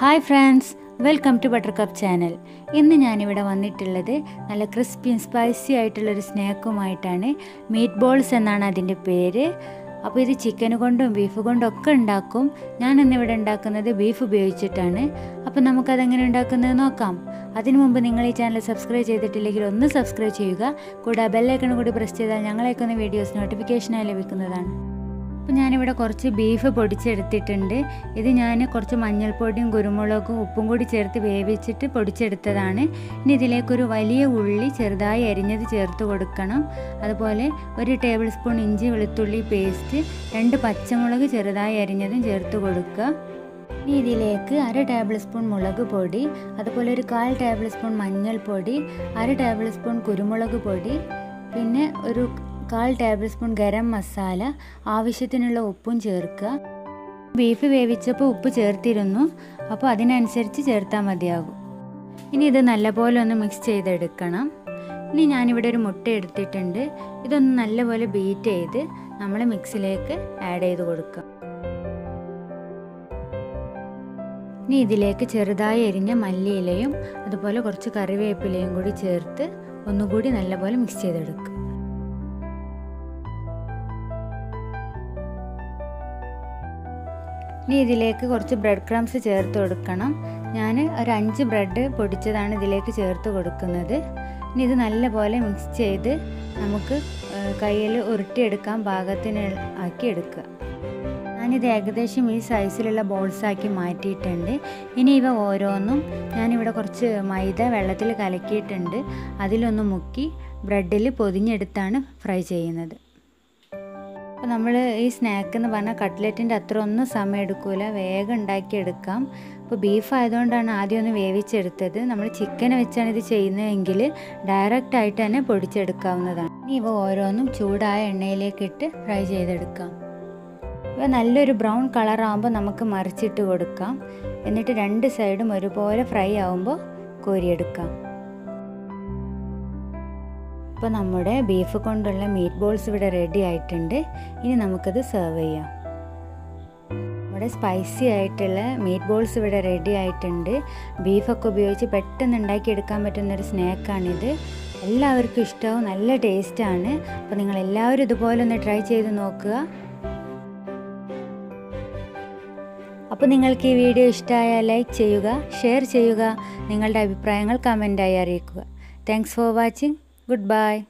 Hi friends welcome to Butter Cup channel ഇന്ന് ഞാനിവിടെ വന്നിട്ടുള്ളത് നല്ല ക്രിസ്പി സ്പൈസി ആയിട്ടുള്ളൊരു സ്നാക്കുമായിട്ടാണ് മീറ്റ് ബോൾസ് എന്നാണ് അതിൻ്റെ പേര് അപ്പോൾ ഇത് ചിക്കൻ കൊണ്ടും ബീഫ് കൊണ്ടും ഒക്കെ ഉണ്ടാക്കും ഞാൻ ഇന്നിവിടെ ഉണ്ടാക്കുന്നത് ബീഫ് ഉപയോഗിച്ചിട്ടാണ് അപ്പോൾ നമുക്കതെങ്ങനെ ഉണ്ടാക്കുന്നത് നോക്കാം അതിനു മുമ്പ് നിങ്ങൾ ഈ ചാനൽ സബ്സ്ക്രൈബ് ചെയ്തിട്ടില്ലെങ്കിൽ ഒന്ന് സബ്സ്ക്രൈബ് ചെയ്യുക കൂടെ ബെല്ലൈക്കൺ കൂടി പ്രസ് ചെയ്താൽ ഞങ്ങളേക്കുന്ന വീഡിയോസ് നോട്ടിഫിക്കേഷനായി ലഭിക്കുന്നതാണ് അപ്പോൾ ഞാനിവിടെ കുറച്ച് ബീഫ് പൊടിച്ചെടുത്തിട്ടുണ്ട് ഇത് ഞാൻ കുറച്ച് മഞ്ഞൾപ്പൊടിയും കുരുമുളകും ഉപ്പും കൂടി ചേർത്ത് വേവിച്ചിട്ട് പൊടിച്ചെടുത്തതാണ് ഇനി ഇതിലേക്കൊരു വലിയ ഉള്ളി ചെറുതായി അരിഞ്ഞത് ചേർത്ത് കൊടുക്കണം അതുപോലെ ഒരു ടേബിൾ സ്പൂൺ ഇഞ്ചി വെളുത്തുള്ളി പേസ്റ്റ് രണ്ട് പച്ചമുളക് ചെറുതായി അരിഞ്ഞതും ചേർത്ത് കൊടുക്കുക ഇനി ഇതിലേക്ക് അര ടേബിൾ സ്പൂൺ മുളക് പൊടി അതുപോലെ ഒരു കാൽ ടേബിൾ സ്പൂൺ മഞ്ഞൾപ്പൊടി അര ടേബിൾ സ്പൂൺ കുരുമുളക് പൊടി പിന്നെ ഒരു കാൽ ടേബിൾ സ്പൂൺ ഗരം മസാല ആവശ്യത്തിനുള്ള ഉപ്പും ചേർക്കുക ബീഫ് വേവിച്ചപ്പോൾ ഉപ്പ് ചേർത്തിരുന്നു അപ്പോൾ അതിനനുസരിച്ച് ചേർത്താൽ മതിയാകും ഇനി ഇത് നല്ലപോലെ ഒന്ന് മിക്സ് ചെയ്തെടുക്കണം ഇനി ഞാനിവിടെ ഒരു മുട്ട എടുത്തിട്ടുണ്ട് ഇതൊന്ന് നല്ലപോലെ ബീറ്റ് ചെയ്ത് നമ്മൾ മിക്സിലേക്ക് ആഡ് ചെയ്ത് കൊടുക്കാം ഇനി ഇതിലേക്ക് ചെറുതായി എരിഞ്ഞ മല്ലിയിലയും അതുപോലെ കുറച്ച് കറിവേപ്പിലയും കൂടി ചേർത്ത് ഒന്നുകൂടി നല്ലപോലെ മിക്സ് ചെയ്തെടുക്കുക ഇനി ഇതിലേക്ക് കുറച്ച് ബ്രെഡ് ക്രംസ് ചേർത്ത് കൊടുക്കണം ഞാൻ ഒരു അഞ്ച് ബ്രെഡ് പൊടിച്ചതാണ് ഇതിലേക്ക് ചേർത്ത് കൊടുക്കുന്നത് ഇനി ഇത് നല്ലപോലെ മിക്സ് ചെയ്ത് നമുക്ക് കയ്യിൽ ഉരുട്ടിയെടുക്കാൻ പാകത്തിന് ആക്കി എടുക്കുക ഞാനിത് ഏകദേശം ഈ സൈസിലുള്ള ബോൾസാക്കി മാറ്റിയിട്ടുണ്ട് ഇനി ഇവ ഓരോന്നും ഞാനിവിടെ കുറച്ച് മൈദ വെള്ളത്തിൽ കലക്കിയിട്ടുണ്ട് അതിലൊന്ന് മുക്കി ബ്രെഡിൽ പൊതിഞ്ഞെടുത്താണ് ഫ്രൈ ചെയ്യുന്നത് അപ്പോൾ നമ്മൾ ഈ സ്നാക്ക് എന്ന് പറഞ്ഞാൽ കട്ട്ലറ്റിൻ്റെ അത്ര ഒന്നും സമയം എടുക്കില്ല വേഗം ഉണ്ടാക്കിയെടുക്കാം ഇപ്പോൾ ബീഫ് ആയതുകൊണ്ടാണ് ആദ്യം ഒന്ന് വേവിച്ചെടുത്തത് നമ്മൾ ചിക്കൻ വെച്ചാണ് ഇത് ചെയ്യുന്നതെങ്കിൽ ഡയറക്റ്റ് ആയിട്ട് തന്നെ പൊടിച്ചെടുക്കാവുന്നതാണ് ഇനി ഇവ ഓരോന്നും ചൂടായ എണ്ണയിലേക്ക് ഇട്ട് ഫ്രൈ ചെയ്തെടുക്കാം ഇവ നല്ലൊരു ബ്രൗൺ കളറാകുമ്പോൾ നമുക്ക് മറിച്ചിട്ട് കൊടുക്കാം എന്നിട്ട് രണ്ട് സൈഡും ഒരുപോലെ ഫ്രൈ ആകുമ്പോൾ കോരിയെടുക്കാം ഇപ്പോൾ നമ്മുടെ ബീഫ് കൊണ്ടുള്ള മീറ്റ് ബോൾസ് ഇവിടെ റെഡി ആയിട്ടുണ്ട് ഇനി നമുക്കത് സെർവ് ചെയ്യാം നമ്മുടെ സ്പൈസി ആയിട്ടുള്ള മീറ്റ് ബോൾസ് ഇവിടെ റെഡി ആയിട്ടുണ്ട് ബീഫൊക്കെ ഉപയോഗിച്ച് പെട്ടെന്ന് ഉണ്ടാക്കിയെടുക്കാൻ പറ്റുന്നൊരു സ്നാക്കാണിത് എല്ലാവർക്കും ഇഷ്ടവും നല്ല ടേസ്റ്റാണ് അപ്പോൾ നിങ്ങൾ എല്ലാവരും ഇതുപോലെ ഒന്ന് ട്രൈ ചെയ്ത് നോക്കുക അപ്പോൾ നിങ്ങൾക്ക് ഈ വീഡിയോ ഇഷ്ടമായാൽ ലൈക്ക് ചെയ്യുക ഷെയർ ചെയ്യുക നിങ്ങളുടെ അഭിപ്രായങ്ങൾ കമൻറ്റായി അറിയിക്കുക താങ്ക്സ് ഫോർ വാച്ചിങ് Goodbye.